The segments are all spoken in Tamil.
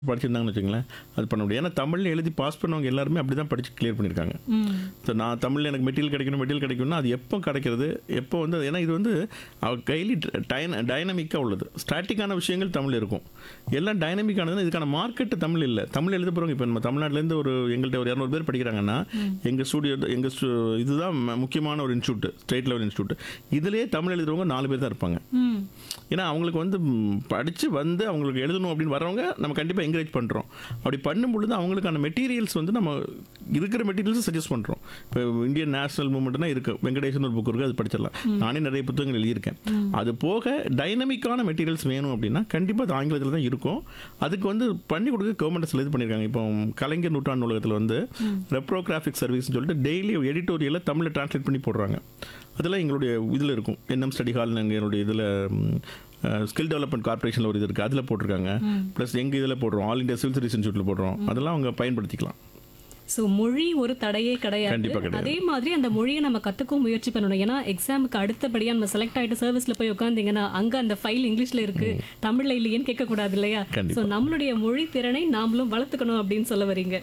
படிச்சிருந்தாங்கன்னு வச்சுங்களேன் அது பண்ண முடியும் ஏன்னா தமிழ்ல எழுதி பாஸ் பண்ணவங்க எல்லாருமே அப்படி தான் படிச்சு கிளியர் பண்ணியிருக்காங்க ம் ஸோ நான் தமிழில் எனக்கு மெட்டீரியல் கிடைக்கணும் மெட்டீரியல் கிடைக்கணும்னா அது எப்போ கிடைக்கிறது எப்போ வந்து ஏன்னா இது வந்து அவ கைலி டைன டைனமிக்காக உள்ளது ஸ்டாட்டிக்கான விஷயங்கள் தமிழ் இருக்கும் எல்லாம் டைனமிக்கானதுன்னா இதுக்கான மார்க்கெட் தமிழ் இல்லை தமிழ் எழுத போகிறவங்க இப்போ நம்ம தமிழ்நாட்டிலேருந்து ஒரு எங்கள்கிட்ட ஒரு இரநூறு பேர் படிக்கிறாங்கன்னா எங்கள் ஸ்டூடியோ எங்கள் இதுதான் ம- முக்கியமான ஒரு இன்ஸ்டியூட் ஸ்டேட் லெவல் இன்ஸ்டியூட் இதுலேயே தமிழ் எழுதுறவங்க நாலு பேர் தான் இருப்பாங்க ம் ஏன்னா அவங்களுக்கு வந்து படித்து வந்து அவங்களுக்கு எழுதணும் அப்படின்னு வரவங்க நம்ம கண்டிப்பாக என்கரேஜ் பண்ணுறோம் அப்படி பண்ணும் பொழுது அவங்களுக்கான மெட்டீரியல்ஸ் வந்து நம்ம இருக்கிற மெட்டீரியல்ஸ் சஜஸ்ட் பண்ணுறோம் இப்போ இந்தியன் நேஷனல் மூமெண்ட்னா இருக்குது வெங்கடேசன் ஒரு புக் இருக்குது அது படிச்சிடலாம் நானே நிறைய புத்தகங்கள் எழுதியிருக்கேன் அது போக டைனமிக்கான மெட்டீரியல்ஸ் வேணும் அப்படின்னா கண்டிப்பாக அது ஆங்கிலத்தில் தான் இருக்கும் அதுக்கு வந்து பண்ணி கொடுக்க கவர்மெண்ட் இது பண்ணியிருக்காங்க இப்போ கலைஞர் நூற்றாண்டு நூலகத்தில் வந்து ரெப்ரோகிராஃபிக் சர்வீஸ்னு சொல்லிட்டு டெய்லி எடிட்டோரியலை தமிழில் டிரான்ஸ்லேட் பண்ணி போடுறாங்க அதெல்லாம் எங்களுடைய இதில் இருக்கும் என்எம் ஸ்டடி ஹால் எங்களுடைய இதில் ஸ்கில் டெவலப்மெண்ட் கார்ப்பரேஷனில் ஒரு இது இருக்குது அதில் போட்டிருக்காங்க ப்ளஸ் எங்கள் இதில் போடுறோம் ஆல் இந்தியா சிவில் சர்வீஸ் இன்ஸ்டியூட்டில் போடுறோம் அதெல்லாம் அவங்க பயன்படுத்திக்கலாம் ஸோ மொழி ஒரு தடையே கிடையாது கண்டிப்பா கிடையாது. அதே மாதிரி அந்த மொழியை நம்ம கத்துக்கவும் முயற்சி பண்ணணும் ஏன்னா எக்ஸாமுக்கு அடுத்தபடியா நம்ம செலக்ட் ஆயிட்டு சர்வீஸ்ல போய் உட்காந்தீங்கன்னா அங்க அந்த ஃபைல் இங்கிலீஷ்ல இருக்கு தமிழ்ல இல்லையேன்னு கேட்க கூடாது இல்லையா கண்டிப்பா. ஸோ நம்மளுடைய மொழி திறனை நாமளும் வளர்த்துக்கணும் அப்படின்னு சொல்ல வரீங்க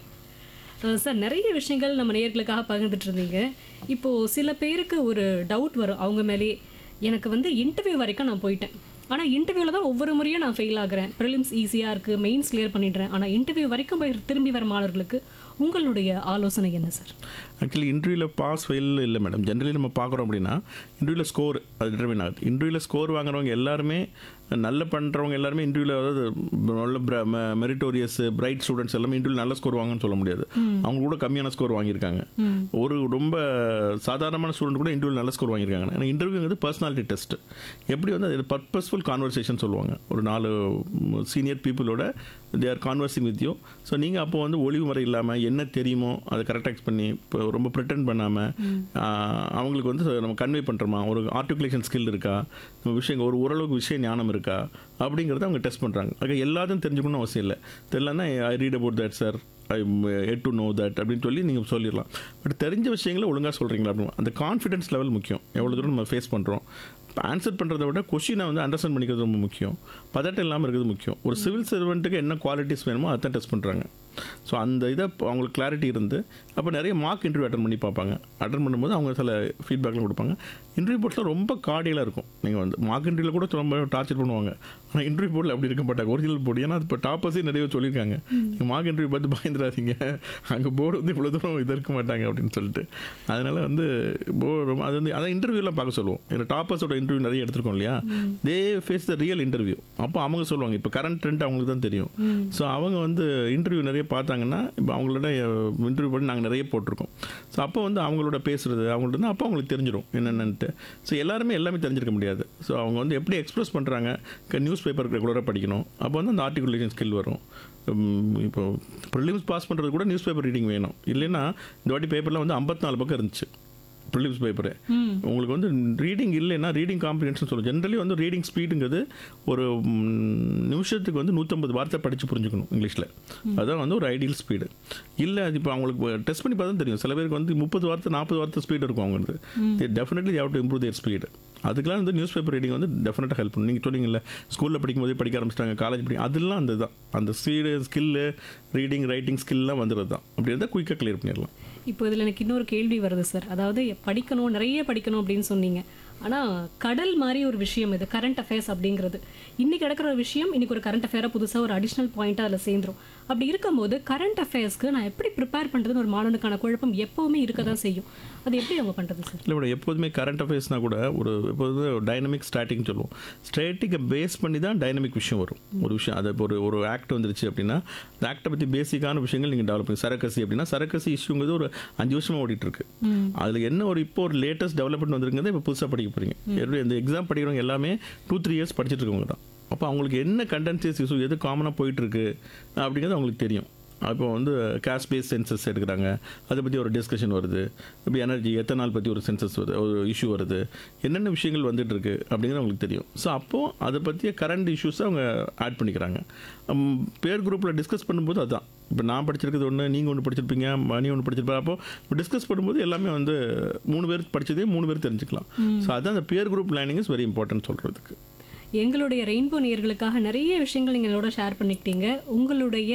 அஹ் சார் நிறைய விஷயங்கள் நம்ம நேயர்களுக்காக பகிர்ந்துட்டு இருந்தீங்க இப்போ சில பேருக்கு ஒரு டவுட் வரும் அவங்க மேலேயே எனக்கு வந்து இன்டர்வியூ வரைக்கும் நான் போயிட்டேன் ஆனால் இன்டர்வியூவில் தான் ஒவ்வொரு முறையும் நான் ஃபெயில் ஆகுறேன் ப்ரிலிம்ஸ் ஈஸியாக இருக்குது மெயின்ஸ் கிளியர் பண்ணிடுறேன் ஆனால் இன்டர்வியூ வரைக்கும் போய் திரும்பி வர மாணவர்களுக்கு உங்களுடைய ஆலோசனை என்ன சார் ஆக்சுவலி இன்டர்வியூவில் பாஸ் ஃபெயில் இல்லை மேடம் ஜென்ரலி நம்ம பார்க்குறோம் அப்படின்னா இன்டர்வியூவில் ஸ்கோர் அது டிட்டர்மின் ஆகுது இன்டர்வியூவில் ஸ்கோர் வாங்குறவங்க எல்லாருமே நல்ல பண்ணுறவங்க எல்லாருமே இன்டர்வியூவில் அதாவது நல்ல மெரிட்டோரியஸ் பிரைட் ஸ்டூடெண்ட்ஸ் எல்லாமே இன்டர்வியூ நல்ல ஸ்கோர் வாங்கன்னு சொல்ல முடியாது அவங்க கூட கம்மியான ஸ்கோர் வாங்கியிருக்காங்க ஒரு ரொம்ப சாதாரணமான ஸ்டூடெண்ட் கூட இன்டர்வியூ நல்ல ஸ்கோர் வாங்கியிருக்காங்க ஏன்னா இன்டர்வியூங்கிறது பர்சனாலிட்டி டெஸ்ட் எப்படி வந்து அது பர்பஸ்ஃபுல் கான்வர்சேஷன் சொல்லுவாங்க ஒரு நாலு சீனியர் பீப்புளோட they are conversing with you so நீங்கள் அப்போ வந்து ஒளிவு முறை இல்லாமல் என்ன தெரியுமோ அதை கரெக்டாக எக்ஸ் பண்ணி இப்போ ரொம்ப ப்ரிட்டன் பண்ணாமல் அவங்களுக்கு வந்து நம்ம கன்வே பண்ணுறோமா ஒரு ஆர்டிகுலேஷன் ஸ்கில் இருக்கா நம்ம விஷயம் ஒரு ஓரளவுக்கு விஷய ஞானம் இருக்கா அப்படிங்கிறத அவங்க டெஸ்ட் பண்ணுறாங்க அது எல்லாத்தையும் தெரிஞ்சுக்கணும்னு அவசியம் இல்லை தெரியலன்னா I read about that sir I had to know that அப்படின்னு சொல்லி நீங்கள் சொல்லிடலாம் பட் தெரிஞ்ச விஷயங்களை ஒழுங்காக சொல்கிறீங்களா அப்படின்னு அந்த கான்ஃபிடன்ஸ் லெவல் முக்கியம் எவ்வளோ தூரம் நம்ம ஃபேஸ் பண்ணுறோம் ஆன்சர் பண்ணுறத விட கொஷினை வந்து அண்டர்ஸ்டாண்ட் பண்ணிக்கிறது ரொம்ப முக்கியம் பதட்டம் இல்லாமல் இருக்கிறது முக்கியம் ஒரு சிவில் சர்வெண்ட்டுக்கு என்ன குவாலிட்டிஸ் வேணுமோ அதை டெஸ்ட் பண்ணுறாங்க ஸோ அந்த இதை அப்ப அவங்களுக்கு கிளாரிட்டி இருந்து அப்போ நிறைய மார்க் இன்டர்வியூ அட்டன் பண்ணி பார்ப்பாங்க அட்டன் பண்ணும்போது அவங்க சில ஃபீட்பேக்லாம் கொடுப்பாங்க இன்டர்வியூ போர்ட்ஸில் ரொம்ப கார்டியலாக இருக்கும் நீங்கள் வந்து மார்க் இன்டர்வியூவில் கூட ரொம்ப டார்ச்சர் பண்ணுவாங்க ஆனால் இன்டர்வியூ போர்டில் அப்படி இருக்க மாட்டாங்க ஒரிஜினல் போர்டு ஏன்னா அது இப்போ டாப்பர்ஸே நிறைய சொல்லியிருக்காங்க நீங்கள் மார்க் இன்டர்வியூ பார்த்து பயந்துடாதீங்க அங்கே போர்டு வந்து இவ்வளோ தூரம் இது இருக்க மாட்டாங்க அப்படின்னு சொல்லிட்டு அதனால் வந்து போர்டு அது வந்து அதான் இன்டர்வியூலாம் பார்க்க சொல்லுவோம் இந்த டாப்பர்ஸோட இன்டர்வியூ நிறைய எடுத்திருக்கோம் இல்லையா they face the real interview அப்போ அவங்க சொல்லுவாங்க இப்போ கரண்ட் ட்ரெண்ட் அவங்களுக்கு தான் தெரியும் ஸோ அவங்க வந்து இன்டர்வியூ நிறைய பார்த்தாங்கன்னா இப்போ அவங்களோட இன்டர்வியூ பண்ணி நாங்கள் நிறைய போட்டிருக்கோம் ஸோ அப்போ வந்து அவங்களோட பேசுறது அவங்கள்ட்ட இருந்து அப்போ அவங்களுக்கு தெரிஞ்சிடும் என்னென்னட்டு ஸோ எல்லாருமே எல்லாமே தெரிஞ்சிருக்க முடியாது ஸோ அவங்க வந்து எப்படி எக்ஸ்பிரஸ் பண்ணுறாங்க நியூஸ் பேப்பர் ரெகுலராக படிக்கணும் அப்போ வந்து அந்த ஆர்டிகுலேஷன் ஸ்கில் வரும் உம், இப்போ ப்ரிலிம்ஸ் பாஸ் பண்ணுறது கூட நியூஸ் பேப்பர் ரீடிங் வேணும் இல்லைன்னா இந்த வாட்டி பேப்பரில் வந்து 54 பக்கம் இருந்துச்சு ப்ரிலிம்ஸ் பேப்பரு உங்களுக்கு வந்து ரீடிங் இல்லைன்னா ரீடிங் காம்ப்ரிஹென்ஷன் சொல்லுவோம் ஜென்ரலி வந்து ரீடிங் ஸ்பீடுங்கிறது ஒரு ம், நிமிஷத்துக்கு வந்து நூற்றம்பது வார்த்தை படித்து புரிஞ்சுக்கணும் இங்கிலீஷில் அதான் வந்து ஒரு ஐடியல் ஸ்பீடு இல்லை அது இப்போ அவங்களுக்கு டெஸ்ட் பண்ணி பார்த்தா தெரியும் சில பேருக்கு வந்து முப்பது வார்த்தை நாற்பது வார்த்தை ஸ்பீடு இருக்கும் அவங்களுக்கு definitely have to improve their speed அதுக்கெல்லாம் வந்து நியூஸ் பேப்பர் ரீடிங் வந்து டெஃபினட்டாக ஹெல்ப் பண்ணும் நீங்கள் சொன்னீங்கல்ல ஸ்கூலில் படிக்கும்போதே படிக்க ஆரம்பிச்சிட்டாங்க காலேஜ் படி அதெல்லாம் அந்த தான் அந்த ஸ்பீடு ஸ்கில்லு ரீடிங் ரைட்டிங் ஸ்கில்லாம் வந்துடுது தான் அப்படி இருந்தால் குயிக்காக கிளியர் பண்ணிடலாம் இப்போ இதில் எனக்கு இன்னொரு கேள்வி வருது சார் அதாவது படிக்கணும் நிறைய படிக்கணும் அப்படின்னு சொன்னீங்க ஆனால் கடல் மாதிரி ஒரு விஷயம் இது கரண்ட் அஃபேர்ஸ் அப்படிங்கிறது இன்னைக்கு நடக்கிற ஒரு விஷயம் இன்னைக்கு ஒரு கரண்ட் அஃபேராக புதுசாக ஒரு அடிஷ்னல் பாயிண்ட்டாக அதில் சேர்ந்துரும் அப்படி இருக்கும்போது கரண்ட் அஃபேர்ஸ்க்கு நான் எப்படி ப்ரிப்பேர் பண்ணுறதுன்னு ஒரு மாணவனுக்கான குழப்பம் எப்போவுமே இருக்க தான் செய்யும் அது எப்படி அவங்க பண்ணுறது சார் இல்லை மேடம் எப்போதுமே கரண்ட் அஃபேர்ஸ்னால் கூட ஒரு எப்போதுமே டைனமிக் ஸ்டாட்டிங் சொல்லுவோம் ஸ்ட்ராட்டிக்கை பேஸ் பண்ணி தான் டைனமிக் விஷயம் வரும் ஒரு விஷயம் அது இப்போ ஒரு ஒரு ஆக்ட் வந்துருச்சு அப்படின்னா அந்த ஆக்டை பற்றி பேசிக்கான விஷயங்கள் நீங்கள் டெவலப் பண்ணி சரக்கசி அப்படின்னா சரக்கசி இஷ்யூங்கிறது ஒரு அஞ்சு வருஷமாக ஓடிட்டு இருக்கு அதில் என்ன ஒரு இப்போ ஒரு லேட்டஸ்ட் டெவலப்மெண்ட் வந்திருக்கிறது இப்போ புதுசாக படிக்க போகிறீங்க எப்படி இந்த எக்ஸாம் படிக்கிறவங்க எல்லாமே டூ த்ரீ இயர்ஸ் படிச்சுட்டு இருக்கவங்க தான் அப்போ அவங்களுக்கு என்ன கண்டென்சியஸ் இஷ்யூ எது காமனாக போயிட்டுருக்கு அப்படிங்கிறது அவங்களுக்கு தெரியும் இப்போ வந்து கேஷ் பேஸ் சென்சஸ் எடுக்கிறாங்க அதை பற்றி ஒரு டிஸ்கஷன் வருது இப்போ எனர்ஜி எத்தனால் பற்றி ஒரு சென்சஸ் வருது ஒரு இஷ்யூ வருது என்னென்ன விஷயங்கள் வந்துட்டு இருக்கு அப்படிங்கிறது அவங்களுக்கு தெரியும் ஸோ அப்போது அதை பற்றிய கரண்ட் இஷ்யூஸை அவங்க ஆட் பண்ணிக்கிறாங்க உம், பேர் குரூப்பில் டிஸ்கஸ் பண்ணும்போது அதுதான் இப்போ நான் படிச்சிருக்கிறது ஒன்று நீங்கள் ஒன்று படிச்சிருப்பீங்க மணி ஒன்று படிச்சிருப்பா அப்போ டிஸ்கஸ் பண்ணும்போது எல்லாமே வந்து மூணு பேர் படிச்சதே மூணு பேர் தெரிஞ்சுக்கலாம் ஸோ அதான் அந்த peer group learning is very important சொல்கிறதுக்கு எங்களுடைய ரெயின்போ நேயர்களுக்காக நிறைய விஷயங்கள் நீங்க என்னோட ஷேர் பண்ணிக்கிட்டீங்க உங்களுடைய